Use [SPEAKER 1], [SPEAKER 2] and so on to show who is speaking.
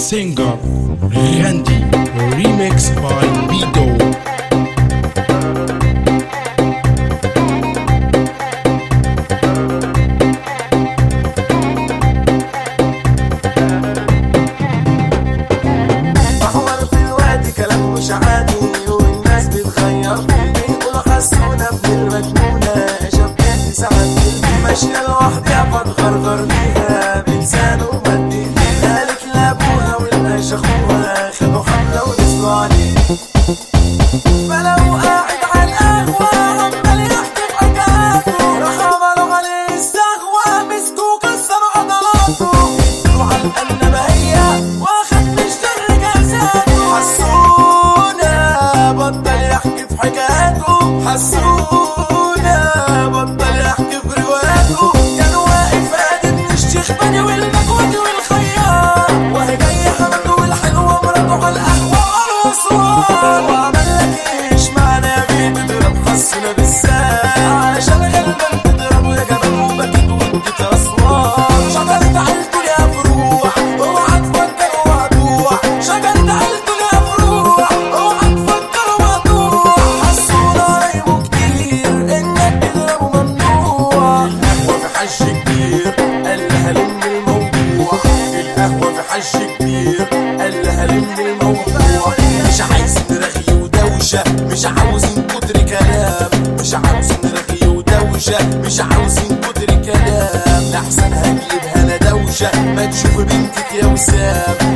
[SPEAKER 1] singer Randy remix by Bido
[SPEAKER 2] محور في الوادي كلام مش عادي والناس بتغير بيقولوا حسونا ابن المجنونة شبكتي ساعات ماشية لوحدي بتغرغر بيها بلسانه مدي قالت لابوها والناس اخوها خدوا حملة ونزلوا عليه فلو قاعد على القهوة عمال يحكي في حكاياته راح عملوا عليه السهوة مسكوه كسروا عضلاته ادوا على الأنبهية واخد مشتر جزاته حسونا بطل يحكي في حكاياته حسونا بطل يحكي في رواياته كان واقف قاعد من الشيخ بني والمكوت والخياط وهي جاية حمد والحلوة مراته على القهوة والأسوار وعمل لك ايش معنى بتضرب حسنا بالساعة علشان غلبان تضربه يا جمال وبكيت واديت أصوات شغلت عيلته يا فروع اوعى تفكر وهتوع شغلت عيلته يا فروع اوعى تفكر وهتوع حسونا رايبه كتير انك تضربه ممنوع القهوة في حش كبير قال لها لم الموضوع القهوة في حش كبير قال لها لم الموضوع مش عايز رغي ودوشة مش عاوزين كتر كلام مش عاوزين رغي ودوشة مش عاوزين كتر كلام لحسن هجيبها انا دوشة ما تشوف بنتك يا وسام